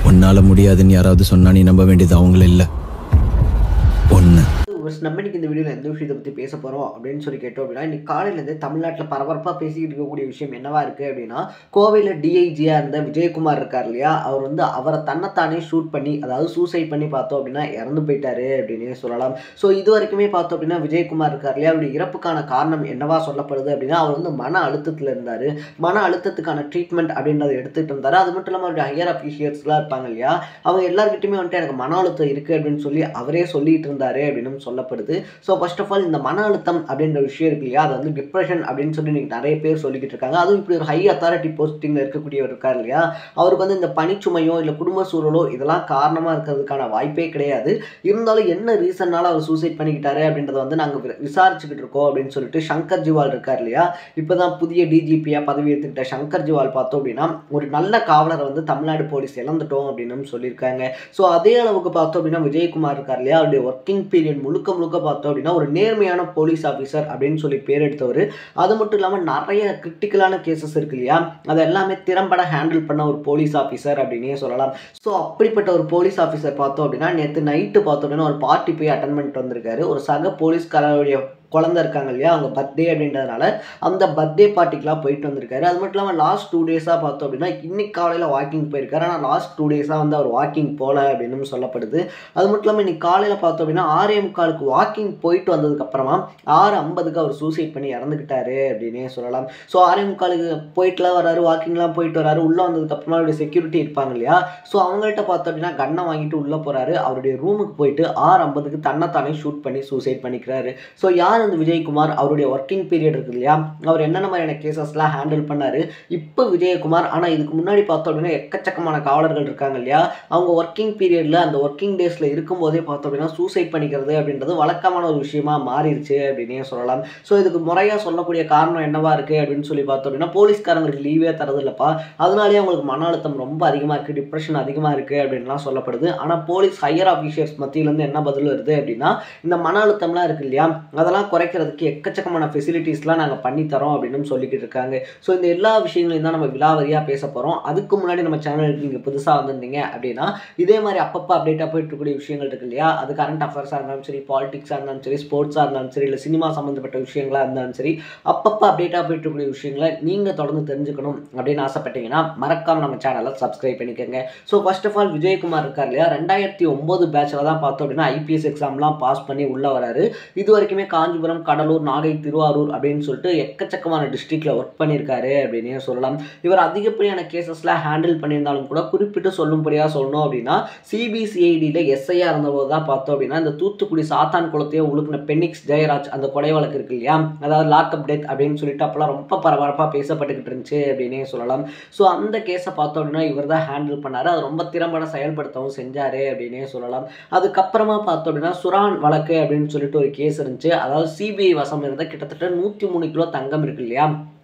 உன்னால முடியாதுன்னு யாராவது சொன்னா நீ நம்ப வேண்டியது அவங்கள இல்ல ஒன்று ஃபர்ஸ்ட் நம்ம இன்னைக்கு இந்த வீடியோவில் எந்த விஷயத்தை பற்றி பேச போகிறோம் அப்படின்னு சொல்லி கேட்டோம் அப்படின்னா இன்னைக்கு காலையிலேருந்து தமிழ்நாட்டில் பரபரப்பாக பேசிக்கிட்டு இருக்கக்கூடிய விஷயம் என்னவா இருக்குது அப்படின்னா கோவையில் டிஐஜியாக இருந்த விஜயகுமார் இருக்கார் இல்லையா அவர் வந்து அவரை தன்னைத்தானே ஷூட் பண்ணி அதாவது சூசைட் பண்ணி பார்த்தோம் அப்படின்னா இறந்து போயிட்டாரு அப்படின்னே சொல்லலாம் ஸோ இது வரைக்குமே பார்த்தோம் அப்படின்னா விஜயகுமார் இருக்கார் இல்லையா அவருடைய இறப்புக்கான காரணம் என்னவா சொல்லப்படுது அப்படின்னா அவர் வந்து மன அழுத்தத்தில் இருந்தார் மன அழுத்தத்துக்கான ட்ரீட்மெண்ட் அப்படின்றத எடுத்துகிட்டு இருந்தார் அது மட்டும் இல்லாமல் அவருடைய ஹையர் அஃபீஷியல்ஸ்லாம் இருப்பாங்க இல்லையா அவங்க எல்லாருக்கிட்டையுமே வந்துட்டு எனக்கு மன அழுத்தம் இருக்குது அப்படின்னு சொல்லி அவரே சொல்லிட்டு இருந்தாரு அப்படின்னு சொல்லப்படுது ஸோ ஃபர்ஸ்ட் ஆஃப் ஆல் இந்த மன அழுத்தம் அப்படின்ற விஷயம் இருக்கு இல்லையா அது வந்து டிப்ரெஷன் அப்படின்னு சொல்லி இன்னைக்கு நிறைய பேர் சொல்லிக்கிட்டு இருக்காங்க அதுவும் இப்படி ஒரு ஹை அத்தாரிட்டி போஸ்டிங்கில் இருக்கக்கூடியவர் இருக்கார் இல்லையா அவருக்கு வந்து இந்த பணிச்சுமையோ இல்லை குடும்ப சூழலோ இதெல்லாம் காரணமாக இருக்கிறதுக்கான வாய்ப்பே கிடையாது இருந்தாலும் என்ன ரீசன்னால அவர் சூசைட் பண்ணிக்கிட்டாரு அப்படின்றத வந்து நாங்கள் விசாரிச்சுக்கிட்டு இருக்கோம் அப்படின்னு சொல்லிட்டு சங்கர் ஜிவால் இருக்கார் இல்லையா இப்போதான் புதிய டிஜிபியாக பதவி எடுத்துக்கிட்ட சங்கர் ஜிவால் பார்த்தோம் அப்படின்னா ஒரு நல்ல காவலரை வந்து தமிழ்நாடு போலீஸ் இழந்துட்டோம் அப்படின்னு சொல்லியிருக்காங்க ஸோ அதே அளவுக்கு பார்த்தோம் அப்படின்னா விஜயகுமார் இருக்கார் இல்லையா அவருடைய ஒர்க்கிங் பீரியட் முழுக்க முழுக்க பார்த்தோம் அப்படின்னா ஒரு நேர்மையான போலீஸ் ஆஃபீஸர் அப்படின்னு சொல்லி பேர் எடுத்தவர் அது மட்டும் இல்லாமல் நிறைய கிரிட்டிக்கலான கேசஸ் இருக்கு இல்லையா அதை எல்லாமே திறம்பட ஹேண்டில் பண்ண ஒரு போலீஸ் ஆஃபீஸர் அப்படின்னே சொல்லலாம் ஸோ அப்படிப்பட்ட ஒரு போலீஸ் ஆஃபீஸர் பார்த்தோம் அப்படின்னா நேற்று நைட்டு பார்த்தோம் அப்படின்னா ஒரு பார்ட்டி போய் அட்டன் பண்ணிட்டு வந்திருக்காரு ஒரு சக போலீஸ்காரருடைய குழந்தை இருக்காங்க இல்லையா அவங்க பர்த்டே அப்படின்றதுனால அந்த பர்த்டே பார்ட்டிக்கெலாம் போயிட்டு வந்திருக்காரு அது மட்டும் இல்லாமல் லாஸ்ட் டூ டேஸாக பார்த்தோம் அப்படின்னா இன்னைக்கு காலையில் வாக்கிங் போயிருக்காரு ஆனால் லாஸ்ட் டூ டேஸாக வந்து அவர் வாக்கிங் போகல அப்படின்னு சொல்லப்படுது அது மட்டும் இல்லாமல் இன்னைக்கு காலையில் பார்த்தோம் அப்படின்னா ஆறே முக்காலுக்கு வாக்கிங் போயிட்டு வந்ததுக்கப்புறமா ஆறு ஐம்பதுக்கு அவர் சூசைட் பண்ணி இறந்துக்கிட்டாரு அப்படின்னே சொல்லலாம் ஸோ ஆறே முக்காலுக்கு போயிட்டுலாம் வராரு வாக்கிங்லாம் போயிட்டு வராரு உள்ளே வந்ததுக்கப்புறமா அவருடைய செக்யூரிட்டி இருப்பாங்க இல்லையா ஸோ அவங்கள்ட்ட பார்த்தோம் அப்படின்னா கன்னை வாங்கிட்டு உள்ளே போகிறாரு அவருடைய ரூமுக்கு போயிட்டு ஆறு ஐம்பதுக்கு தன்னைத்தானே ஷூட் பண்ணி சூசைட் பண்ணிக்கிறாரு ஸோ யார் அந்த விஜயகுமார் அவருடைய ஒர்க்கிங் பீரியட் இருக்கு இல்லையா அவர் என்னென்ன மாதிரியான கேசஸ்லாம் ஹேண்டில் பண்ணாரு இப்போ விஜயகுமார் ஆனால் இதுக்கு முன்னாடி பார்த்தோம் அப்படின்னா எக்கச்சக்கமான காவலர்கள் இருக்காங்க இல்லையா அவங்க ஒர்க்கிங் பீரியடில் அந்த ஒர்க்கிங் டேஸில் இருக்கும்போதே பார்த்தோம் அப்படின்னா சூசைட் பண்ணிக்கிறது அப்படின்றது வழக்கமான ஒரு விஷயமா மாறிடுச்சு அப்படின்னே சொல்லலாம் ஸோ இதுக்கு முறையாக சொல்லக்கூடிய காரணம் என்னவா இருக்குது அப்படின்னு சொல்லி பார்த்தோம் அப்படின்னா போலீஸ்காரங்களுக்கு லீவே தரது இல்லைப்பா அதனாலேயே அவங்களுக்கு மன அழுத்தம் ரொம்ப அதிகமாக இருக்குது டிப்ரெஷன் அதிகமாக இருக்குது அப்படின்லாம் சொல்லப்படுது ஆனால் போலீஸ் ஹையர் ஆஃபீஷியல்ஸ் மத்தியிலேருந்து என்ன பதில் வருது அப்படின்னா இந்த மன அழுத்தம்லாம் இருக்கு இல்லையா அதெல்லாம் குறைக்கிறதுக்கு எக்கச்சக்கமான ஃபெசிலிட்டிஸ்லாம் நாங்கள் பண்ணித்தரோம் அப்படின்னு சொல்லிக்கிட்டு இருக்காங்க ஸோ இந்த எல்லா விஷயங்களையும் தான் நம்ம விலாவரியாக பேச போகிறோம் அதுக்கு முன்னாடி நம்ம சேனலுக்கு நீங்கள் புதுசாக வந்திருந்தீங்க அப்படின்னா இதே மாதிரி அப்பப்போ அப்டேட்டாக போயிட்டு இருக்கக்கூடிய விஷயங்கள் இருக்கு இல்லையா அது கரண்ட் அஃபேர்ஸாக இருந்தாலும் சரி பாலிடிக்ஸாக இருந்தாலும் சரி ஸ்போர்ட்ஸாக இருந்தாலும் சரி இல்லை சினிமா சம்மந்தப்பட்ட விஷயங்களாக இருந்தாலும் சரி அப்பப்போ அப்டேட்டாக போயிட்டு இருக்கக்கூடிய விஷயங்களை நீங்கள் தொடர்ந்து தெரிஞ்சுக்கணும் அப்படின்னு ஆசைப்பட்டீங்கன்னா மறக்காம நம்ம சேனலை சப்ஸ்கிரைப் பண்ணிக்கோங்க so first of all Vijayakumar இருக்கார் இல்லையா ரெண்டாயிரத்தி ஒம்பது பேட்சில் தான் பார்த்தோம் அப்படின்னா ஐபிஎஸ் எக்ஸாம்லாம் பாஸ் பண்ணி உள்ளே வராரு இது வரைக்குமே காஞ்சிபுரம் கடலூர் நாகை திருவாரூர் அப்படின்னு சொல்லிட்டு எக்கச்சக்கமான டிஸ்ட்ரிக்டில் ஒர்க் பண்ணியிருக்காரு அப்படின்னே சொல்லலாம் இவர் அதிகப்படியான கேசஸ்லாம் ஹேண்டில் பண்ணியிருந்தாலும் கூட குறிப்பிட்டு சொல்லும்படியாக சொல்லணும் அப்படின்னா சிபிசிஐடியில் எஸ்ஐயாக இருந்தபோது தான் பார்த்தோம் அப்படின்னா இந்த தூத்துக்குடி சாத்தான் குளத்தையே உழுக்கின பெனிக்ஸ் ஜெயராஜ் அந்த கொலை வழக்கு இருக்கு இல்லையா அதாவது லாக்அப் டெத் அப்படின்னு சொல்லிட்டு அப்போலாம் ரொம்ப பரபரப்பாக பேசப்பட்டுக்கிட்டு இருந்துச்சு அப்படின்னே சொல்லலாம் ஸோ அந்த கேஸை பார்த்தோம் அப்படின்னா இவர் தான் ஹேண்டில் பண்ணார் அது ரொம்ப திறம்பட செயல்படுத்தவும் செஞ்சார் அப்படின்னே சொல்லலாம் அதுக்கப்புறமா பார்த்தோம் அப்படின்னா சுரான் வழக்கு அப்படின்னு சொல்லிட்டு ஒரு கேஸ் இருந்துச்சு அதாவது சிபிஐ வசம் இருந்த கிட்டத்தட்ட நூற்றி மூணு கிலோ தங்கம் இருக்கு இல்லையா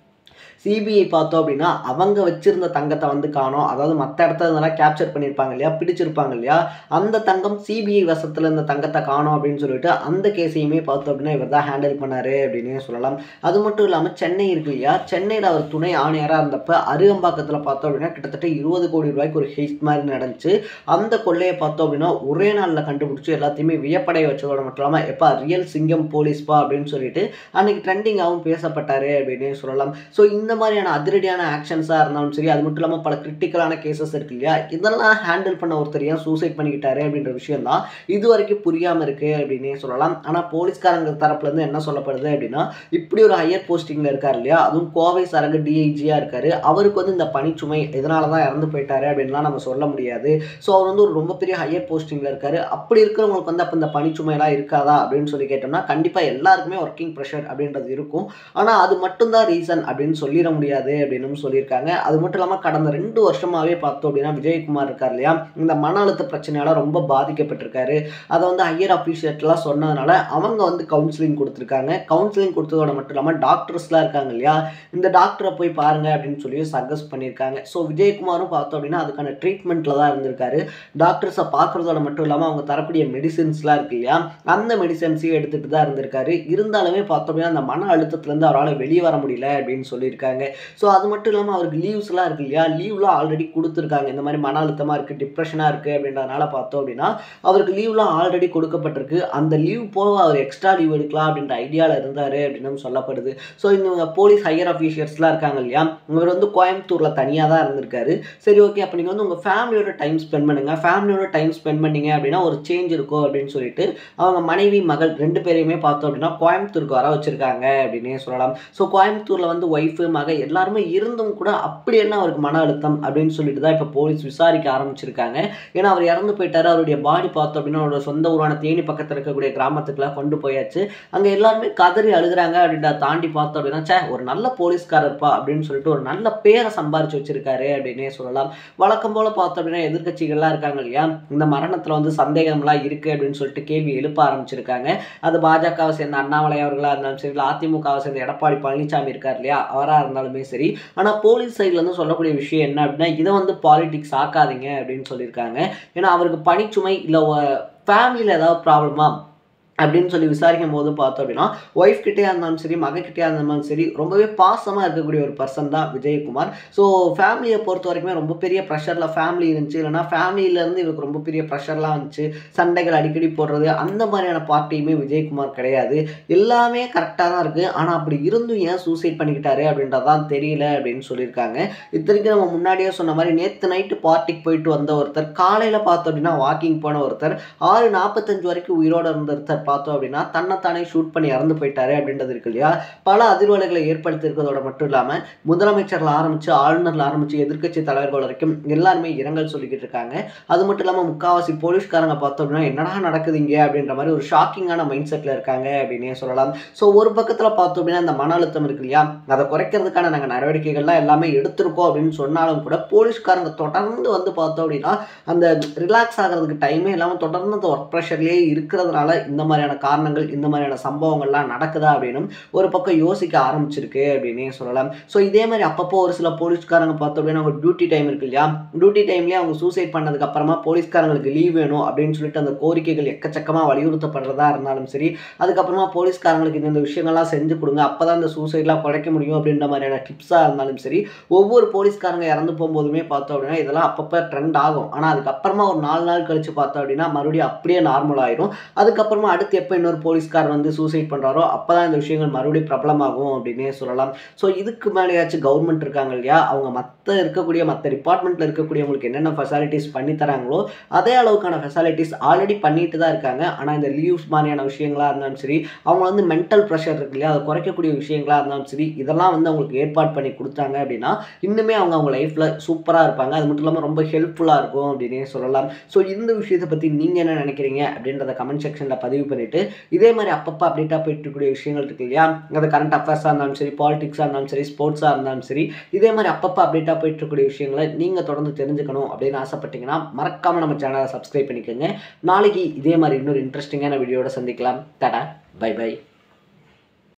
சிபிஐ பார்த்தோம் அப்படின்னா அவங்க வச்சிருந்த தங்கத்தை வந்து காணோம் அதாவது மற்ற இடத்துல இதெல்லாம் கேப்சர் பண்ணியிருப்பாங்க இல்லையா பிடிச்சிருப்பாங்க இல்லையா அந்த தங்கம் சிபிஐ வசத்தில் இந்த தங்கத்தை காணோம் அப்படின்னு சொல்லிட்டு அந்த கேஸையுமே பார்த்தோம் அப்படின்னா இவர் தான் ஹேண்டில் பண்ணாரு அப்படின்னே சொல்லலாம் அது மட்டும் இல்லாமல் சென்னை இருக்கு இல்லையா சென்னையில் அவர் துணை ஆணையராக இருந்தப்ப அருகம்பாக்கத்தில் பார்த்தோம் அப்படின்னா கிட்டத்தட்ட இருபது கோடி ரூபாய்க்கு ஒரு ஹெய்ட் மாதிரி நடந்துச்சு அந்த கொள்ளையை பார்த்தோம் அப்படின்னா ஒரே நாளில் கண்டுபிடிச்சி எல்லாத்தையுமே வியப்படைய வச்சதோட மட்டும் இல்லாமல் எப்பா ரியல் சிங்கம் போலீஸ்பா அப்படின்னு சொல்லிட்டு அன்னைக்கு ட்ரெண்டிங்காகவும் பேசப்பட்டாரு அப்படின்னே சொல்லலாம் ஸோ இந்த மாதிரியான அதிரடியான ஆக்ஷன்ஸாக இருந்தாலும் சரி அது மட்டும் இல்லாமல் பல கிரிட்டிக்கலான கேசஸ் இருக்கு இல்லையா இதெல்லாம் ஹேண்டில் பண்ண ஒருத்தர் ஏன் சூசைட் பண்ணிக்கிட்டாரு அப்படின்ற விஷயம் தான் இது வரைக்கும் புரியாமல் இருக்கு அப்படின்னே சொல்லலாம் ஆனால் போலீஸ்காரங்க தரப்புலேருந்து என்ன சொல்லப்படுது அப்படின்னா இப்படி ஒரு ஹையர் போஸ்டிங்கில் இருக்கார் இல்லையா அதுவும் கோவை சரகு டிஐஜியாக இருக்காரு அவருக்கு வந்து இந்த பணிச்சுமை இதனால தான் இறந்து போயிட்டாரு அப்படின்லாம் நம்ம சொல்ல முடியாது ஸோ அவர் வந்து ஒரு ரொம்ப பெரிய ஹையர் போஸ்டிங்கில் இருக்காரு அப்படி இருக்கிறவங்களுக்கு வந்து அப்போ இந்த பணிச்சுமையெல்லாம் இருக்காதா அப்படின்னு சொல்லி கேட்டோம்னா கண்டிப்பாக எல்லாருக்குமே ஒர்க்கிங் ப்ரெஷர் அப்படின்றது இருக்கும் ஆனால் அது மட்டும்தான் ரீசன் அப்படின்னு சொல்லிட முடியாது அப்படின்னு சொல்லியிருக்காங்க அது மட்டும் இல்லாமல் கடந்த ரெண்டு வருஷமாகவே பார்த்தோம் அப்படின்னா விஜயகுமார் இருக்கார் இல்லையா இந்த மன அழுத்த பிரச்சனையால ரொம்ப பாதிக்கப்பட்டிருக்காரு அதை வந்து ஹையர் அஃபீஷியேட்லாம் சொன்னதுனால அவங்க வந்து கவுன்சிலிங் கொடுத்துருக்காங்க கவுன்சிலிங் கொடுத்ததோட மட்டும் இல்லாமல் டாக்டர்ஸ்லாம் இருக்காங்க இல்லையா இந்த டாக்டரை போய் பாருங்க அப்படின்னு சொல்லி சஜஸ்ட் பண்ணியிருக்காங்க ஸோ விஜயகுமாரும் பார்த்தோம் அப்படின்னா அதுக்கான ட்ரீட்மெண்ட்டில் தான் இருந்திருக்காரு டாக்டர்ஸை பார்க்குறதோட மட்டும் இல்லாமல் அவங்க தரக்கூடிய மெடிசின்ஸ்லாம் இருக்கு இல்லையா அந்த மெடிசன்ஸையும் எடுத்துகிட்டு தான் இருந்திருக்காரு இருந்தாலுமே பார்த்தோம் அப்படின்னா அந்த மன அழுத்தத்துலேருந்து அவரால் வெளியே வர முடியல அப்படின்னு சொல்லியிருக்காரு சொல்லியிருக்காங்க ஸோ அது மட்டும் இல்லாமல் அவருக்கு லீவ்ஸ்லாம் இருக்கு இல்லையா லீவ்லாம் ஆல்ரெடி கொடுத்துருக்காங்க இந்த மாதிரி மன அழுத்தமாக இருக்குது டிப்ரெஷனாக இருக்குது அப்படின்றதுனால பார்த்தோம் அப்படின்னா அவருக்கு லீவ்லாம் ஆல்ரெடி கொடுக்கப்பட்டிருக்கு அந்த லீவ் போக அவர் எக்ஸ்ட்ரா லீவ் எடுக்கலாம் அப்படின்ற ஐடியாவில் இருந்தார் அப்படின்னு சொல்லப்படுது ஸோ இந்த போலீஸ் ஹையர் அஃபீஷியல்ஸ்லாம் இருக்காங்க இல்லையா இவர் வந்து கோயம்புத்தூரில் தனியாக தான் இருந்திருக்காரு சரி ஓகே அப்போ நீங்கள் வந்து உங்கள் ஃபேமிலியோட டைம் ஸ்பெண்ட் பண்ணுங்கள் ஃபேமிலியோட டைம் ஸ்பெண்ட் பண்ணீங்க அப்படின்னா ஒரு சேஞ்ச் இருக்கும் அப்படின்னு சொல்லிட்டு அவங்க மனைவி மகள் ரெண்டு பேரையுமே பார்த்தோம் அப்படின்னா கோயம்புத்தூருக்கு வர வச்சிருக்காங்க அப்படின்னே சொல்லலாம் ஸோ கோயம்புத்தூரில் வந்து ஒய்ஃபு மக எல்லாருமே இருந்தும் கூட அப்படி என்ன அவருக்கு மன அழுத்தம் அப்படின்னு சொல்லிட்டு தான் இப்போ போலீஸ் விசாரிக்க ஆரம்பிச்சிருக்காங்க ஏன்னா அவர் இறந்து போயிட்டாரு அவருடைய பாடி பார்த்தோம் அப்படின்னா அவரோட சொந்த ஊரான தேனி பக்கத்தில் இருக்கக்கூடிய கிராமத்துக்குலாம் கொண்டு போயாச்சு அங்கே எல்லாருமே கதறி அழுகுறாங்க அப்படின்றத தாண்டி பார்த்தோம் அப்படின்னா சே ஒரு நல்ல போலீஸ்காரர்ப்பா அப்படின்னு சொல்லிட்டு ஒரு நல்ல பேரை சம்பாரிச்சு வச்சிருக்காரு அப்படின்னே சொல்லலாம் வழக்கம் போல பார்த்தோம் அப்படின்னா எதிர்க்கட்சிகள்லாம் இருக்காங்க இல்லையா இந்த மரணத்தில் வந்து சந்தேகம்லாம் இருக்கு அப்படின்னு சொல்லிட்டு கேள்வி எழுப்ப ஆரம்பிச்சிருக்காங்க அது பாஜகவை சேர்ந்த அண்ணாமலை அவர்களாக இருந்தாலும் சரி இல்லை அதிமுகவை சேர்ந்த எடப்பாடி பழனிசாமி இருக்கார் இல்லையா அவராக இருந்தாலுமே சரி ஆனால் போலீஸ் சைட்லேருந்து சொல்லக்கூடிய விஷயம் என்ன அப்படின்னா இதை வந்து பாலிடிக்ஸ் ஆக்காதீங்க அப்படின்னு சொல்லியிருக்காங்க ஏன்னா அவருக்கு பணிச்சுமை இல்லை ஃபேமிலியில் ஏதாவது ப்ராப்ளமா அப்படின்னு சொல்லி விசாரிக்கும் போது பார்த்தோம் அப்படின்னா ஒய்ஃப் கிட்டேயா இருந்தாலும் சரி மகக்கிட்டேயா இருந்தாலும் சரி ரொம்பவே பாசமாக இருக்கக்கூடிய ஒரு பர்சன் தான் விஜயகுமார் ஸோ ஃபேமிலியை பொறுத்த வரைக்குமே ரொம்ப பெரிய ப்ரெஷரில் ஃபேமிலி இருந்துச்சு இல்லைனா ஃபேமிலியிலேருந்து இவருக்கு ரொம்ப பெரிய ப்ரெஷர்லாம் இருந்துச்சு சண்டைகள் அடிக்கடி போடுறது அந்த மாதிரியான பார்ட்டியுமே விஜயகுமார் கிடையாது எல்லாமே கரெக்டாக தான் இருக்குது ஆனால் அப்படி இருந்தும் ஏன் சூசைட் பண்ணிக்கிட்டாரு அப்படின்றதான் தெரியல அப்படின்னு சொல்லியிருக்காங்க இத்தனைக்கு நம்ம முன்னாடியே சொன்ன மாதிரி நேற்று நைட்டு பார்ட்டிக்கு போயிட்டு வந்த ஒருத்தர் காலையில் பார்த்தோம் அப்படின்னா வாக்கிங் போன ஒருத்தர் ஆறு நாற்பத்தஞ்சு வரைக்கும் உயிரோடு இருந்த ஒருத்தர் பார்த்தோம் அப்படின்னா தன்னைத்தானே ஷூட் பண்ணி இறந்து போயிட்டாரு அப்படின்றது இருக்கு இல்லையா பல அதிர்வலைகளை ஏற்படுத்தி இருக்கிறதோட மட்டும் இல்லாமல் முதலமைச்சரில் ஆரம்பித்து ஆளுநரில் ஆரம்பித்து எதிர்க்கட்சி தலைவர்கள் வரைக்கும் எல்லாருமே இரங்கல் சொல்லிக்கிட்டு இருக்காங்க அது மட்டும் இல்லாமல் முக்காவாசி போலீஸ்காரங்க பார்த்தோம் அப்படின்னா என்னடா நடக்குது இங்கே அப்படின்ற மாதிரி ஒரு ஷாக்கிங்கான மைண்ட் செட்டில் இருக்காங்க அப்படின்னே சொல்லலாம் ஸோ ஒரு பக்கத்தில் பார்த்தோம் அப்படின்னா இந்த மன அழுத்தம் இருக்கு இல்லையா அதை குறைக்கிறதுக்கான நாங்கள் நடவடிக்கைகள்லாம் எல்லாமே எடுத்திருக்கோம் அப்படின்னு சொன்னாலும் கூட போலீஸ்காரங்க தொடர்ந்து வந்து பார்த்தோம் அப்படின்னா அந்த ரிலாக்ஸ் ஆகிறதுக்கு டைமே இல்லாமல் தொடர்ந்து அந்த ஒர்க் ப்ரெஷர்லேயே இருக்கிறதுனால இந்த மாதிரியான காரணங்கள் இந்த மாதிரியான சம்பவங்கள்லாம் நடக்குதா அப்படின்னும் ஒரு பக்கம் யோசிக்க ஆரம்பிச்சிருக்கு அப்படின்னே சொல்லலாம் ஸோ இதே மாதிரி அப்பப்போ ஒரு சில போலீஸ்காரங்க பார்த்தோம் அப்படின்னா அவங்க டியூட்டி டைம் இருக்கு இல்லையா டியூட்டி டைம்லேயே அவங்க சூசைட் பண்ணதுக்கு அப்புறமா போலீஸ்காரங்களுக்கு லீவ் வேணும் அப்படின்னு சொல்லிட்டு அந்த கோரிக்கைகள் எக்கச்சக்கமாக வலியுறுத்தப்படுறதா இருந்தாலும் சரி அதுக்கப்புறமா போலீஸ்காரங்களுக்கு இந்த இந்த விஷயங்கள்லாம் செஞ்சு கொடுங்க அப்போ தான் இந்த சூசைட்லாம் குறைக்க முடியும் அப்படின்ற மாதிரியான டிப்ஸாக இருந்தாலும் சரி ஒவ்வொரு போலீஸ்காரங்க இறந்து போகும்போதுமே பார்த்தோம் அப்படின்னா இதெல்லாம் அப்பப்போ ட்ரெண்ட் ஆகும் ஆனால் அதுக்கப்புறமா ஒரு நாலு நாள் கழிச்சு பார்த்தோம் அப்படின்னா மறுபடியும் அப்படியே நார்மல் ஆயிரும் அதுக்கப்புறமா அடுத்து எப்போ இன்னொரு போலீஸ்கார் வந்து சூசைட் பண்ணுறாரோ அப்போ தான் இந்த விஷயங்கள் மறுபடியும் பிரபலமாகும் அப்படின்னே சொல்லலாம் ஸோ இதுக்கு மேலேயாச்சும் கவர்மெண்ட் இருக்காங்க இல்லையா அவங்க மற்ற இருக்கக்கூடிய மற்ற டிபார்ட்மெண்ட்டில் இருக்கக்கூடியவங்களுக்கு என்னென்ன ஃபெசாலிட்டிஸ் பண்ணி தராங்களோ அதே அளவுக்கான ஃபெசாலிட்டிஸ் ஆல்ரெடி பண்ணிட்டு தான் இருக்காங்க ஆனால் இந்த லீவ்ஸ் மாதிரியான விஷயங்களாக இருந்தாலும் சரி அவங்க வந்து மென்டல் ப்ரெஷர் இருக்கு இல்லையா அதை குறைக்கக்கூடிய விஷயங்களாக இருந்தாலும் சரி இதெல்லாம் வந்து அவங்களுக்கு ஏற்பாடு பண்ணி கொடுத்தாங்க அப்படின்னா இன்னுமே அவங்க அவங்க லைஃப்பில் சூப்பராக இருப்பாங்க அது மட்டும் இல்லாமல் ரொம்ப ஹெல்ப்ஃபுல்லாக இருக்கும் அப்படின்னே சொல்லலாம் ஸோ இந்த விஷயத்தை பற்றி நீங்கள் என்ன நினைக்கிறீங்க அப்படின்றத கமெண்ட் செக்ஷனில் பதிவு பண்ணிவிட்டு இதே மாதிரி அப்பப்போ அப்டேட்டாக போயிட்டு இருக்கக்கூடிய விஷயங்கள் இருக்கு இல்லையா அது கரண்ட் அஃபேர்ஸாக இருந்தாலும் சரி பாலிடிக்ஸாக இருந்தாலும் சரி ஸ்போர்ட்ஸாக இருந்தாலும் சரி இதே மாதிரி அப்பப்போ அப்டேட்டாக போயிட்டு இருக்கக்கூடிய விஷயங்களை நீங்கள் தொடர்ந்து தெரிஞ்சுக்கணும் அப்படின்னு ஆசைப்பட்டீங்கன்னா மறக்காமல் நம்ம சேனலை சப்ஸ்கிரைப் பண்ணிக்கோங்க நாளைக்கு இதே மாதிரி இன்னொரு இன்ட்ரெஸ்டிங்கான வீடியோட சந்திக்கலாம் தடா பை பை